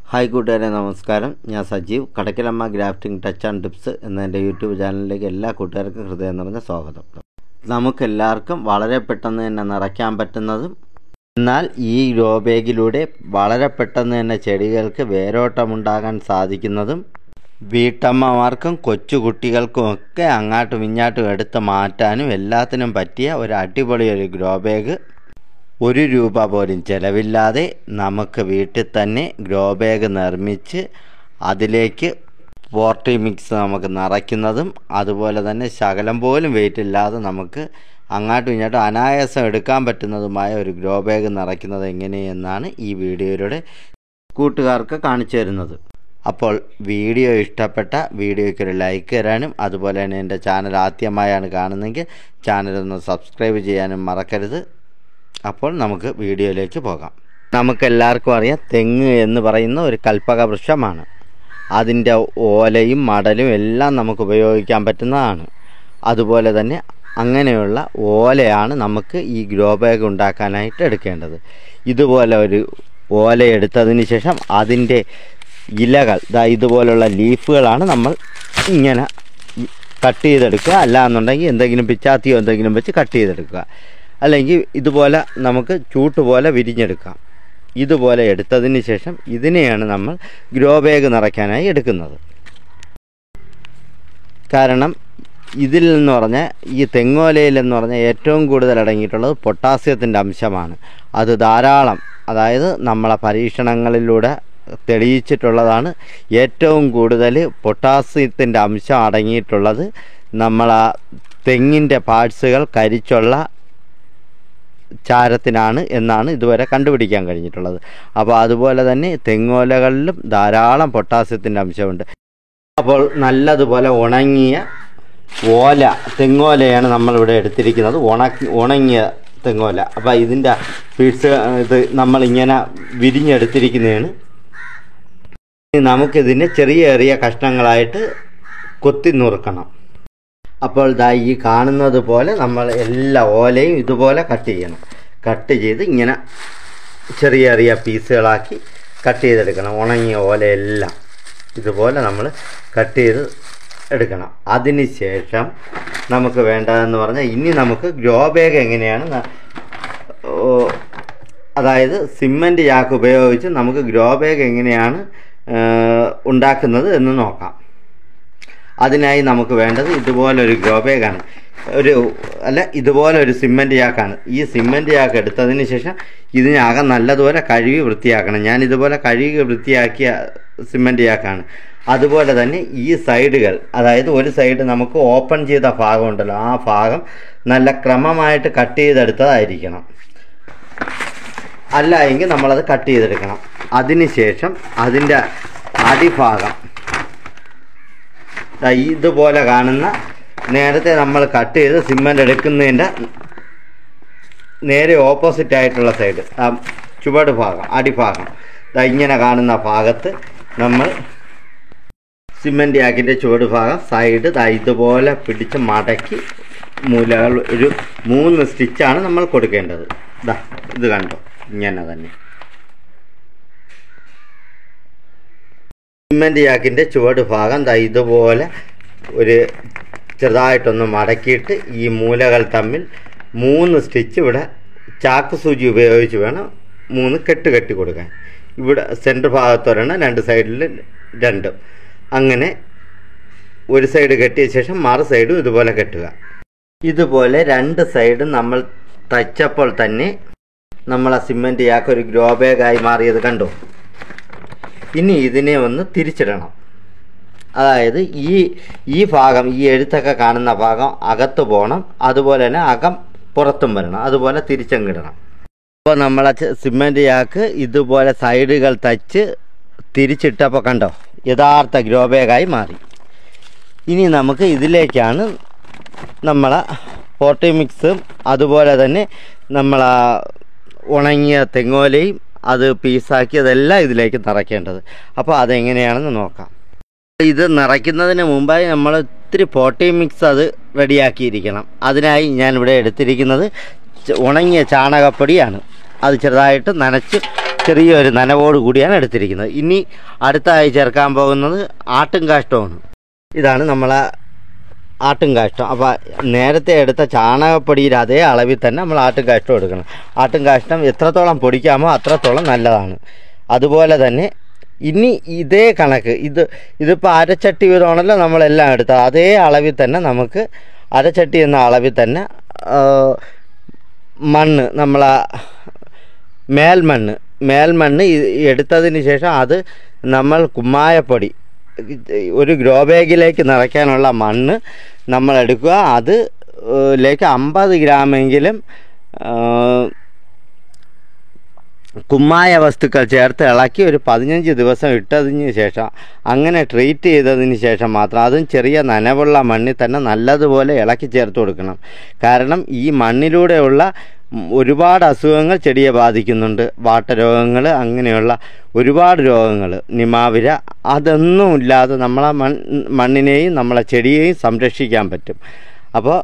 hi കൂട്ടുകാരെ നമസ്കാരം ഞാൻ Sajeev Kadakkalamma grafting touch and tips എന്ന എൻ്റെ യൂട്യൂബ് ചാനലിലേക്ക് എല്ലാ കൂട്ടുകാർക്കും ഹൃദയം നിറഞ്ഞ സ്വാഗതം നമുക്കെല്ലാവർക്കും വളരെ പെട്ടെന്ന് തന്നെ നിറയ്ക്കാൻ പറ്റുന്നതും എന്നാൽ ഈ ഗ്രോ ബാഗിലൂടെ വളരെ പെട്ടെന്ന് തന്നെ ചെടികൾക്ക് വേരോട്ടമുണ്ടാകാൻ സാധിക്കുന്നതും വീട്ടമ്മമാർക്കും കൊച്ചു കുട്ടികൾക്കും ഒക്കെ അങ്ങാട്ടും ഇങ്ങാട്ടും എടുത്ത് മാറ്റാനും എല്ലാത്തിനും പറ്റിയ ഒരു അടിപൊളി ഒരു ഗ്രോ ബാഗ് ഒരു രൂപ പോലും ചിലവില്ലാതെ നമുക്ക് വീട്ടിൽ തന്നെ ഗ്രോ ബാഗ് നിർമ്മിച്ച് അതിലേക്ക് പോർട്ടി മിക്സ് നമുക്ക് നിറയ്ക്കുന്നതും അതുപോലെ തന്നെ ശകലം പോലും വെയിറ്റ് ഇല്ലാതെ നമുക്ക് അങ്ങോട്ടും ഇങ്ങോട്ടും അനായാസം എടുക്കാൻ പറ്റുന്നതുമായ ഒരു ഗ്രോ ബാഗ് നിറയ്ക്കുന്നത് എങ്ങനെയെന്നാണ് ഈ വീഡിയോയിലൂടെ കൂട്ടുകാർക്ക് കാണിച്ചു തരുന്നത് അപ്പോൾ വീഡിയോ ഇഷ്ടപ്പെട്ട വീഡിയോയ്ക്ക് ഒരു ലൈക്ക് തരാനും അതുപോലെ തന്നെ എൻ്റെ ചാനൽ ആദ്യമായാണ് കാണുന്നതെങ്കിൽ ചാനലൊന്ന് സബ്സ്ക്രൈബ് ചെയ്യാനും മറക്കരുത് അപ്പോൾ നമുക്ക് വീഡിയോയിലേക്ക് പോകാം നമുക്കെല്ലാവർക്കും അറിയാം തെങ്ങ് എന്ന് പറയുന്ന ഒരു കൽപ്പക വൃക്ഷമാണ് അതിൻ്റെ ഓലയും മടലും എല്ലാം നമുക്ക് ഉപയോഗിക്കാൻ പറ്റുന്നതാണ് അതുപോലെ തന്നെ അങ്ങനെയുള്ള ഓലയാണ് നമുക്ക് ഈ ഗ്രോ ബാഗ് ഉണ്ടാക്കാനായിട്ട് എടുക്കേണ്ടത് ഇതുപോലെ ഒരു ഓല എടുത്തതിന് ശേഷം അതിൻ്റെ ഇലകൾ ദാ ഇതുപോലുള്ള ലീഫുകളാണ് നമ്മൾ ഇങ്ങനെ കട്ട് ചെയ്തെടുക്കുക അല്ല എന്നുണ്ടെങ്കിൽ എന്തെങ്കിലും പിച്ചാത്തിയോ എന്തെങ്കിലും വെച്ച് കട്ട് ചെയ്തെടുക്കുക അല്ലെങ്കിൽ ഇതുപോലെ നമുക്ക് ചൂട്ട് പോലെ വിരിഞ്ഞെടുക്കാം ഇതുപോലെ എടുത്തതിന് ശേഷം ഇതിനെയാണ് നമ്മൾ ഗ്രോ ബാഗ് നിറയ്ക്കാനായി എടുക്കുന്നത് കാരണം ഇതിൽ നിന്ന് പറഞ്ഞാൽ ഈ തെങ്ങോലയിൽ എന്ന് പറഞ്ഞാൽ ഏറ്റവും കൂടുതൽ അടങ്ങിയിട്ടുള്ളത് പൊട്ടാസ്യത്തിൻ്റെ അംശമാണ് അത് ധാരാളം അതായത് നമ്മളെ പരീക്ഷണങ്ങളിലൂടെ തെളിയിച്ചിട്ടുള്ളതാണ് ഏറ്റവും കൂടുതൽ പൊട്ടാസ്യത്തിൻ്റെ അംശം അടങ്ങിയിട്ടുള്ളത് നമ്മൾ ആ തെങ്ങിൻ്റെ പാർട്സുകൾ കരിച്ചുള്ള ചാരത്തിനാണ് എന്നാണ് ഇതുവരെ കണ്ടുപിടിക്കാൻ കഴിഞ്ഞിട്ടുള്ളത് അപ്പോൾ അതുപോലെ തന്നെ തെങ്ങോലകളിലും ധാരാളം പൊട്ടാസ്യത്തിൻ്റെ അംശമുണ്ട് അപ്പോൾ നല്ലതുപോലെ ഉണങ്ങിയ ഓല തെങ്ങോലയാണ് നമ്മളിവിടെ എടുത്തിരിക്കുന്നത് ഉണക്കി ഉണങ്ങിയ തെങ്ങോല അപ്പോൾ ഇതിൻ്റെ പീസ് ഇത് നമ്മളിങ്ങനെ വിരിഞ്ഞെടുത്തിരിക്കുന്നതാണ് ഇനി നമുക്കിതിനെ ചെറിയ ചെറിയ കഷ്ണങ്ങളായിട്ട് കൊത്തി നുറുക്കണം അപ്പോൾ ദാ ഈ കാണുന്നത് പോലെ നമ്മൾ എല്ലാ ഓലയും ഇതുപോലെ കട്ട് ചെയ്യണം കട്ട് ചെയ്ത് ഇങ്ങനെ ചെറിയ ചെറിയ പീസുകളാക്കി കട്ട് ചെയ്തെടുക്കണം ഉണങ്ങിയ ഓലയെല്ലാം ഇതുപോലെ നമ്മൾ കട്ട് ചെയ്ത് എടുക്കണം അതിന് ശേഷം നമുക്ക് വേണ്ടതെന്ന് പറഞ്ഞാൽ ഇനി നമുക്ക് ഗ്രോ ബാഗ് എങ്ങനെയാണ് ന- ഓ, അതായത് സിമൻറ്റ് ചാക്ക് ഉപയോഗിച്ച് നമുക്ക് ഗ്രോ ബാഗ് എങ്ങനെയാണ് ആ, ഉണ്ടാക്കുന്നത് എന്ന് നോക്കാം അതിനായി നമുക്ക് വേണ്ടത് ഇതുപോലൊരു ഗ്രോ ബാഗാണ് ഒരു അല്ല ഇതുപോലെ ഒരു സിമൻറ്റ് ചാക്കാണ് ഈ സിമൻറ്റ് ചാക്ക് എടുത്തതിന് ശേഷം ഇതിനകം നല്ലതുപോലെ കഴുകി വൃത്തിയാക്കണം ഞാൻ ഇതുപോലെ കഴുകി വൃത്തിയാക്കിയ സിമൻറ്റ് ചാക്കാണ് അതുപോലെ തന്നെ ഈ സൈഡുകൾ അതായത് ഒരു സൈഡ് നമുക്ക് ഓപ്പൺ ചെയ്ത ഭാഗം ഉണ്ടല്ലോ ആ ഭാഗം നല്ല ക്രമമായിട്ട് കട്ട് ചെയ്തെടുത്തതായിരിക്കണം അല്ല എങ്കിൽ നമ്മളത് കട്ട് ചെയ്തെടുക്കണം അതിനുശേഷം അതിൻ്റെ അടിഭാഗം ദാ ഇതുപോലെ കാണുന്ന നേരത്തെ നമ്മൾ കട്ട് ചെയ്ത് സിമ്മൻ്റ് എടുക്കുന്നതിൻ്റെ നേരെ ഓപ്പോസിറ്റ് ആയിട്ടുള്ള സൈഡ് ആ ചുവട് ഭാഗം അടിഭാഗം ദാ ഇങ്ങനെ കാണുന്ന ഭാഗത്ത് നമ്മൾ സിമൻറ്റ് ആക്കിൻ്റെ ചുവട് ഭാഗം സൈഡ് ദാ ഇതുപോലെ പിടിച്ച് മടക്കി മൂലകൾ ഒരു മൂന്ന് സ്റ്റിച്ചാണ് നമ്മൾ കൊടുക്കേണ്ടത് ദാ ഇത് കണ്ടോ ഇങ്ങനെ തന്നെ സിമൻറ്റ് ചാക്കിൻ്റെ ചുവട് ഭാഗം ദാ ഇതുപോലെ ഒരു ചെറുതായിട്ടൊന്ന് മടക്കിയിട്ട് ഈ മൂലകൾ തമ്മിൽ മൂന്ന് സ്റ്റിച്ച് ഇവിടെ ചാക്ക് സൂചി ഉപയോഗിച്ച് വേണം മൂന്ന് കെട്ട് കെട്ടി കൊടുക്കാൻ ഇവിടെ സെൻറ്റർ ഭാഗത്ത് ഒരെണ്ണം രണ്ട് സൈഡിൽ രണ്ടും അങ്ങനെ ഒരു സൈഡ് കെട്ടിയ ശേഷം മറു സൈഡും ഇതുപോലെ കെട്ടുക ഇതുപോലെ രണ്ട് സൈഡും നമ്മൾ തച്ചപ്പോൾ തന്നെ നമ്മൾ ആ സിമൻറ്റ് ചാക്ക് ഒരു ഗ്രോ ബാഗായി മാറിയത് കണ്ടോ ഇനി ഇതിനെ ഒന്ന് തിരിച്ചിടണം അതായത് ഈ ഈ ഭാഗം ഈ എഴുത്തൊക്കെ കാണുന്ന ഭാഗം അകത്ത് പോകണം അതുപോലെ തന്നെ അകം പുറത്തും വരണം അതുപോലെ തിരിച്ചങ്ങിടണം അപ്പോൾ നമ്മൾ സിമൻറ്റ് ചാക്ക് ഇതുപോലെ സൈഡുകൾ തച്ച് തിരിച്ചിട്ടപ്പോൾ കണ്ടോ യഥാർത്ഥ ഗ്രോ ബാഗായി മാറി ഇനി നമുക്ക് ഇതിലേക്കാണ് നമ്മളെ പോട്ടി മിക്സും അതുപോലെ തന്നെ നമ്മളെ ഉണങ്ങിയ തെങ്ങോലയും അത് പീസാക്കി അതെല്ലാം ഇതിലേക്ക് നിറയ്ക്കേണ്ടത് അപ്പോൾ അതെങ്ങനെയാണെന്ന് നോക്കാം ഇത് നിറയ്ക്കുന്നതിന് മുമ്പായി നമ്മൾ ഇത്തിരി പോട്ടി മിക്സ് അത് റെഡിയാക്കിയിരിക്കണം അതിനായി ഞാനിവിടെ എടുത്തിരിക്കുന്നത് ച- ഉണങ്ങിയ ചാണകപ്പൊടിയാണ് അത് ചെറുതായിട്ട് നനച്ച് ചെറിയൊരു നനവോട് കൂടിയാണ് എടുത്തിരിക്കുന്നത് ഇനി അടുത്തായി ചേർക്കാൻ പോകുന്നത് ആട്ടും കാഷ്ടമാണ് ഇതാണ് നമ്മളെ ആട്ടും കാഷ്ടം അപ്പോൾ നേരത്തെ എടുത്ത ചാണകപ്പൊടിയുടെ അതേ അളവിൽ തന്നെ നമ്മൾ ആട്ടും കാഷ്ടം എടുക്കണം ആട്ടും കാഷ്ടം എത്രത്തോളം പൊടിക്കാമോ അത്രത്തോളം നല്ലതാണ് അതുപോലെ തന്നെ ഇനി ഇതേ കണക്ക് ഇത് ഇതിപ്പോൾ അരച്ചട്ടി വീതമാണല്ലോ നമ്മളെല്ലാം എടുത്തത് അതേ അളവിൽ തന്നെ നമുക്ക് അരച്ചട്ടി എന്ന അളവിൽ തന്നെ ആ, മണ്ണ് നമ്മളെ മേൽമണ്ണ് മേൽമണ്ണ് ഇ- എടുത്തതിന് ശേഷം അത് നമ്മൾ കുമ്മായപ്പൊടി ഒരു ഗ്രോ ബാഗിലേക്ക് നിറയ്ക്കാനുള്ള മണ്ണ് നമ്മൾ എടുക്കുക അത് ഏഹ്, ലേക്ക് അമ്പത് ഗ്രാമെങ്കിലും ആ, കുമ്മായ വസ്തുക്കൾ ചേർത്ത് ഇളക്കി ഒരു പതിനഞ്ച് ദിവസം ഇട്ടതിന് ശേഷം അങ്ങനെ ട്രീറ്റ് ചെയ്തതിന് ശേഷം മാത്രം അതും ചെറിയ നനവുള്ള മണ്ണിൽ തന്നെ നല്ലതുപോലെ ഇളക്കി ചേർത്ത് കൊടുക്കണം കാരണം ഈ മണ്ണിലൂടെയുള്ള ഉം, ഒരുപാട് അസുഖങ്ങൾ ചെടിയെ ബാധിക്കുന്നുണ്ട് വാട്ടരോഗങ്ങൾ അങ്ങനെയുള്ള ഒരുപാട് രോഗങ്ങൾ നിമാവിര അതൊന്നും ഇല്ലാതെ നമ്മളെ മൺ മണ്ണിനെയും നമ്മളെ ചെടിയെയും സംരക്ഷിക്കാൻ പറ്റും അപ്പോൾ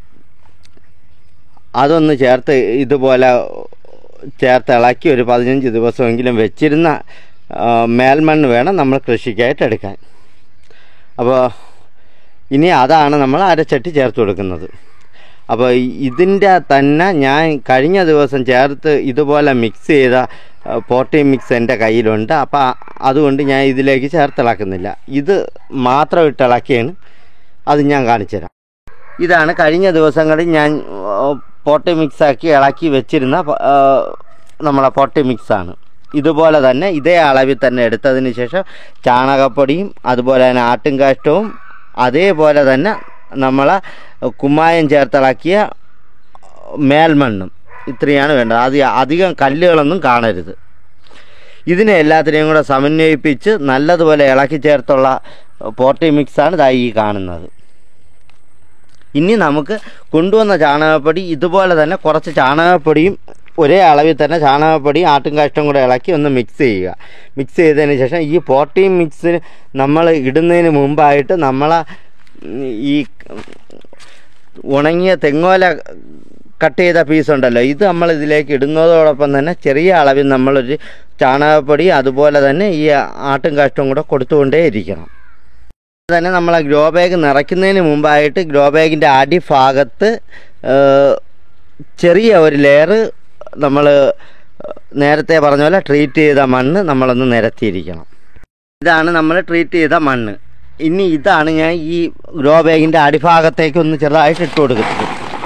അതൊന്ന് ചേർത്ത് ഇതുപോലെ ചേർത്ത് ഇളക്കി ഒരു പതിനഞ്ച് ദിവസമെങ്കിലും വെച്ചിരുന്ന ആ, മേൽമണ്ണ് വേണം നമ്മൾ കൃഷിക്കായിട്ട് എടുക്കാൻ അപ്പോൾ ഇനി അതാണ് നമ്മൾ അരച്ചട്ടി ചേർത്ത് കൊടുക്കുന്നത് അപ്പോൾ ഇതിൻ്റെ തന്നെ ഞാൻ കഴിഞ്ഞ ദിവസം ചേർത്ത് ഇതുപോലെ മിക്സ് ചെയ്ത ആ, പോട്ടി മിക്സ് എൻ്റെ കയ്യിലുണ്ട് അപ്പോൾ അതുകൊണ്ട് ഞാൻ ഇതിലേക്ക് ചേർത്തിളക്കുന്നില്ല ഇത് മാത്രം ഇട്ടിളക്കിയാണ് അത് ഞാൻ കാണിച്ചു തരാം ഇതാണ് കഴിഞ്ഞ ദിവസങ്ങളിൽ ഞാൻ ആ, പോട്ടി മിക്സാക്കി ഇളക്കി വെച്ചിരുന്ന പ- ആ, നമ്മളെ പോട്ടി മിക്സാണ് ഇതുപോലെ തന്നെ ഇതേ അളവിൽ തന്നെ എടുത്തതിന് ശേഷം ചാണകപ്പൊടിയും അതുപോലെ തന്നെ ആട്ടും കാഷ്ടവും അതേപോലെ തന്നെ നമ്മളെ കുമ്മായം ചേർത്തിളക്കിയ മേൽമണ്ണും ഇത്രയാണ് വേണ്ടത് അത് അധികം കല്ലുകളൊന്നും കാണരുത് ഇതിനെ എല്ലാത്തിനെയും കൂടെ സമന്വയിപ്പിച്ച് നല്ലതുപോലെ ഇളക്കി ചേർത്തുള്ള പോട്ടി മിക്സാണ് ഇതായി ഈ കാണുന്നത് ഇനി നമുക്ക് കൊണ്ടുവന്ന ചാണകപ്പൊടി ഇതുപോലെ തന്നെ കുറച്ച് ചാണകപ്പൊടിയും ഒരേ അളവിൽ തന്നെ ചാണകപ്പൊടിയും ആട്ടും കാഷ്ടം കൂടെ ഇളക്കി ഒന്ന് മിക്സ് ചെയ്യുക മിക്സ് ചെയ്തതിന് ശേഷം ഈ പോട്ടി മിക്സിന് നമ്മൾ ഇടുന്നതിന് മുമ്പായിട്ട് നമ്മളെ ഉം, ഈ ഉണങ്ങിയ തെങ്ങോല കട്ട് ചെയ്ത പീസ് ഉണ്ടല്ലോ ഇത് നമ്മൾ ഇതിലേക്ക് ഇടുന്നതോടൊപ്പം തന്നെ ചെറിയ അളവിൽ നമ്മളൊരു ചാണകപ്പൊടി അതുപോലെ തന്നെ ഈ ആട്ടും കാഷ്ടവും കൂടെ കൊടുത്തുകൊണ്ടേ ഇരിക്കണം തന്നെ നമ്മൾ ഗ്രോ ബാഗ് നിറയ്ക്കുന്നതിന് മുമ്പായിട്ട് ഗ്രോ ബാഗിൻ്റെ അടിഭാഗത്ത് ഏഹ്, ചെറിയ ഒരു ലെയർ നമ്മൾ നേരത്തെ പറഞ്ഞ പോലെ ട്രീറ്റ് ചെയ്ത മണ്ണ് നമ്മളൊന്ന് നിരത്തിയിരിക്കണം ഇതാണ് നമ്മൾ ട്രീറ്റ് ചെയ്ത മണ്ണ് ഇനി ഇതാണ് ഞാൻ ഈ ഗ്രോ ബാഗിൻ്റെ അടിഭാഗത്തേക്ക് ഒന്ന് ചെറുതായിട്ട് ഇട്ട് കൊടുക്കുന്നത്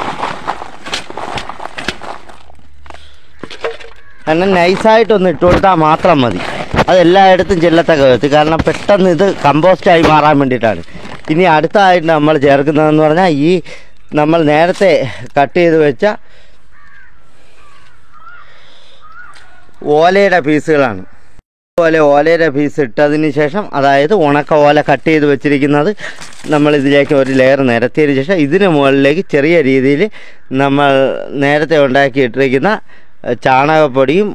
കാരണം നൈസായിട്ടൊന്ന് ഇട്ട് കൊടുത്താൽ മാത്രം മതി അത് എല്ലായിടത്തും ചെല്ലത്തക്ക വിധത്തിൽ കാരണം പെട്ടെന്ന് ഇത് കമ്പോസ്റ്റായി മാറാൻ വേണ്ടിയിട്ടാണ് ഇനി അടുത്തതായിട്ട് നമ്മൾ ചേർക്കുന്നതെന്ന് പറഞ്ഞാൽ ഈ നമ്മൾ നേരത്തെ കട്ട് ചെയ്ത് വെച്ച ഓലയുടെ പീസുകളാണ് അതുപോലെ ഓലയുടെ പീസ് ഇട്ടതിന് ശേഷം അതായത് ഉണക്ക ഓല കട്ട് ചെയ്ത് വെച്ചിരിക്കുന്നത് നമ്മൾ ഇതിലേക്ക് ഒരു ലെയർ നിരത്തിയതിന് ശേഷം ഇതിന് മുകളിലേക്ക് ചെറിയ രീതിയിൽ നമ്മൾ നേരത്തെ ഉണ്ടാക്കിയിട്ടിരിക്കുന്ന ഏഹ്, ചാണകപ്പൊടിയും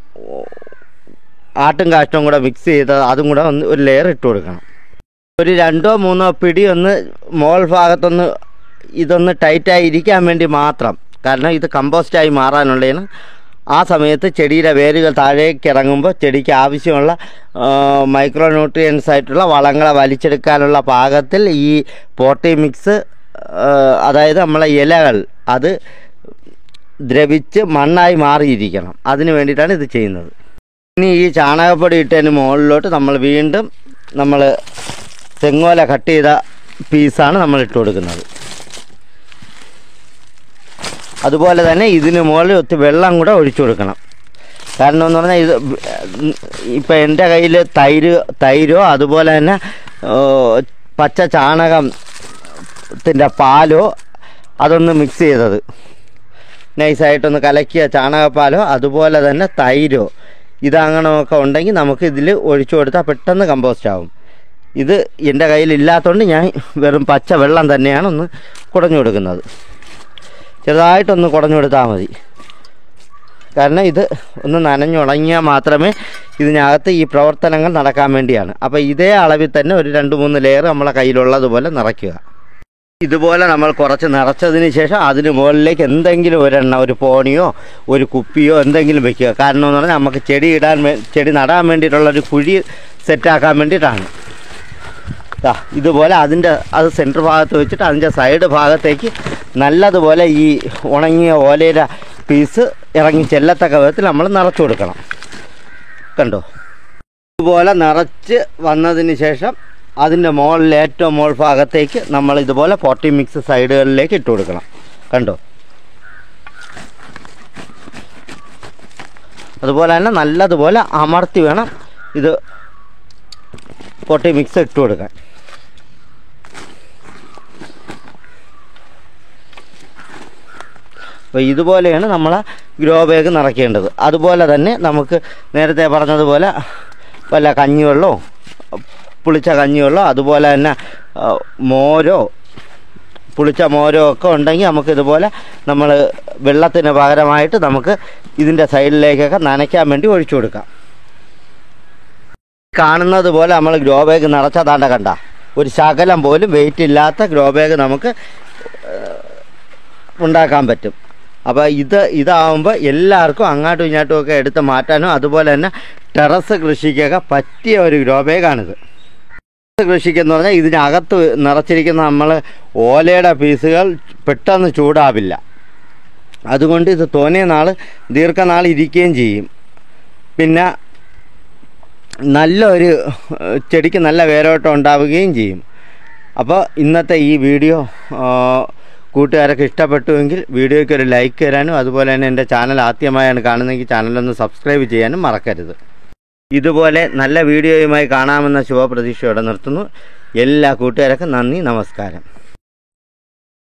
ആട്ടും കാഷ്ടവും കൂടെ മിക്സ് ചെയ്ത് അതും കൂടെ ഒന്ന് ഒരു ലെയർ ഇട്ട് കൊടുക്കണം ഒരു രണ്ടോ മൂന്നോ പിടി ഒന്ന് മോൾ ഭാഗത്തൊന്ന് ഇതൊന്ന് ടൈറ്റായി ഇരിക്കാൻ വേണ്ടി മാത്രം കാരണം ഇത് കമ്പോസ്റ്റായി മാറാനുള്ളതാണ് ആ സമയത്ത് ചെടിയുടെ വേരുകൾ താഴേക്ക് ഇറങ്ങുമ്പോൾ ചെടിക്ക് ആവശ്യമുള്ള മൈക്രോ ന്യൂട്രിയൻസ് ആയിട്ടുള്ള വളങ്ങളെ വലിച്ചെടുക്കാനുള്ള പാകത്തിൽ ഈ പോട്ടി മിക്സ് അതായത് നമ്മളെ ഇലകൾ അത് ദ്രവിച്ച് മണ്ണായി മാറിയിരിക്കണം അതിന് വേണ്ടിയിട്ടാണ് ഇത് ചെയ്യുന്നത് ഇനി ഈ ചാണകപ്പൊടി ഇട്ടതിന് മുകളിലോട്ട് നമ്മൾ വീണ്ടും നമ്മൾ തെങ്ങോല കട്ട് ചെയ്ത പീസാണ് നമ്മൾ ഇട്ട് കൊടുക്കുന്നത് അതുപോലെ തന്നെ ഇതിന് മുകളിൽ ഒത്തിരി വെള്ളം കൂടെ ഒഴിച്ചു കൊടുക്കണം കാരണം എന്ന് പറഞ്ഞാൽ ഇത് ഇപ്പം എൻ്റെ കയ്യിൽ തൈര് തൈരോ അതുപോലെ തന്നെ ഓ, പച്ച ചാണകത്തിൻ്റെ പാലോ അതൊന്ന് മിക്സ് ചെയ്തത് നൈസായിട്ടൊന്ന് കലക്കിയ ചാണകപ്പാലോ അതുപോലെ തന്നെ തൈരോ ഇതങ്ങനെയൊക്കെ ഉണ്ടെങ്കിൽ നമുക്ക് ഇതിൽ ഒഴിച്ചു കൊടുത്താൽ പെട്ടെന്ന് കമ്പോസ്റ്റ് ആവും ഇത് എൻ്റെ കയ്യിൽ ഇല്ലാത്തതുകൊണ്ട് ഞാൻ വെറും പച്ച വെള്ളം തന്നെയാണ് ഒന്ന് കുടഞ്ഞു കൊടുക്കുന്നത് ചെറുതായിട്ടൊന്ന് കുടഞ്ഞു കൊടുത്താൽ മതി കാരണം ഇത് ഒന്ന് നനഞ്ഞുണങ്ങിയാൽ മാത്രമേ ഇതിനകത്ത് ഈ പ്രവർത്തനങ്ങൾ നടക്കാൻ വേണ്ടിയാണ് അപ്പോൾ ഇതേ അളവിൽ തന്നെ ഒരു രണ്ട് മൂന്ന് ലെയർ നമ്മളെ കയ്യിലുള്ളതുപോലെ നിറയ്ക്കുക ഇതുപോലെ നമ്മൾ കുറച്ച് നിറച്ചതിന് ശേഷം അതിന് മുകളിലേക്ക് എന്തെങ്കിലും ഒരെണ്ണ ഒരു പോണിയോ ഒരു കുപ്പിയോ എന്തെങ്കിലും വെക്കുക കാരണം എന്ന് പറഞ്ഞാൽ നമുക്ക് ചെടി ഇടാൻ വേ ചെടി നടാൻ വേണ്ടിയിട്ടുള്ള ഒരു കുഴി സെറ്റാക്കാൻ വേണ്ടിയിട്ടാണ് ദാ ഇതുപോലെ അതിൻ്റെ അത് സെൻറ്റർ ഭാഗത്ത് വെച്ചിട്ട് അതിൻ്റെ സൈഡ് ഭാഗത്തേക്ക് നല്ലതുപോലെ ഈ ഉണങ്ങിയ ഓലയുടെ പീസ് ഇറങ്ങി ചെല്ലത്തക്ക വിധത്തിൽ നമ്മൾ നിറച്ചു കൊടുക്കണം കണ്ടോ ഇതുപോലെ നിറച്ച് വന്നതിന് ശേഷം അതിൻ്റെ മുകളിൽ ഏറ്റവും മുകൾ ഭാഗത്തേക്ക് നമ്മൾ ഇതുപോലെ പോട്ടി മിക്സ് സൈഡുകളിലേക്ക് ഇട്ട് കൊടുക്കണം കണ്ടോ അതുപോലെ തന്നെ നല്ലതുപോലെ അമർത്തി വേണം ഇത് പൊട്ടി മിക്സ് ഇട്ട് കൊടുക്കാൻ അപ്പോൾ ഇതുപോലെയാണ് നമ്മൾ ഗ്രോ ബാഗ് നിറയ്ക്കേണ്ടത് അതുപോലെ തന്നെ നമുക്ക് നേരത്തെ പറഞ്ഞതുപോലെ വല്ല കഞ്ഞിവെള്ളമോ പുളിച്ച കഞ്ഞിവെള്ളമോ അതുപോലെ തന്നെ ആ, മോരോ പുളിച്ച മോരോ ഒക്കെ ഉണ്ടെങ്കിൽ നമുക്ക് ഇതുപോലെ നമ്മൾ വെള്ളത്തിന് പകരമായിട്ട് നമുക്ക് ഇതിൻ്റെ സൈഡിലേക്കൊക്കെ നനയ്ക്കാൻ വേണ്ടി ഒഴിച്ചു കൊടുക്കാം കാണുന്നത് പോലെ നമ്മൾ ഗ്രോ ബാഗ് നിറച്ചതാണ്ട കണ്ട ഒരു ശകലം പോലും വെയിറ്റ് ഇല്ലാത്ത ഗ്രോ ബാഗ് നമുക്ക് ഏഹ്, ഉണ്ടാക്കാൻ പറ്റും അപ്പോൾ ഇത് ഇതാവുമ്പോൾ എല്ലാവർക്കും അങ്ങോട്ടും ഇങ്ങോട്ടും ഒക്കെ എടുത്ത് മാറ്റാനും അതുപോലെ തന്നെ ടെറസ് കൃഷിക്കൊക്കെ പറ്റിയ ഒരു ഗ്രോ ബാഗാണിത് ടെറസ് കൃഷിക്കെന്ന് പറഞ്ഞാൽ ഇതിനകത്ത് നിറച്ചിരിക്കുന്ന നമ്മൾ ഓലയുടെ പീസുകൾ പെട്ടെന്ന് ചൂടാവില്ല അതുകൊണ്ട് ഇത് തോന്നിയ നാൾ ദീർഘനാൾ ഇരിക്കുകയും ചെയ്യും പിന്നെ നല്ലൊരു ഏഹ്, ചെടിക്ക് നല്ല വേരോട്ടം ഉണ്ടാവുകയും ചെയ്യും അപ്പോൾ ഇന്നത്തെ ഈ വീഡിയോ ആ, കൂട്ടുകാരൊക്കെ ഇഷ്ടപ്പെട്ടുവെങ്കിൽ വീഡിയോയ്ക്ക് ഒരു ലൈക്ക് തരാനും അതുപോലെ തന്നെ എൻ്റെ ചാനൽ ആദ്യമായാണ് കാണുന്നതെങ്കിൽ ചാനലൊന്ന് സബ്സ്ക്രൈബ് ചെയ്യാനും മറക്കരുത് ഇതുപോലെ നല്ല വീഡിയോയുമായി കാണാമെന്ന ശുഭപ്രതീക്ഷയോടെ നിർത്തുന്നു എല്ലാ കൂട്ടുകാർക്കും നന്ദി നമസ്കാരം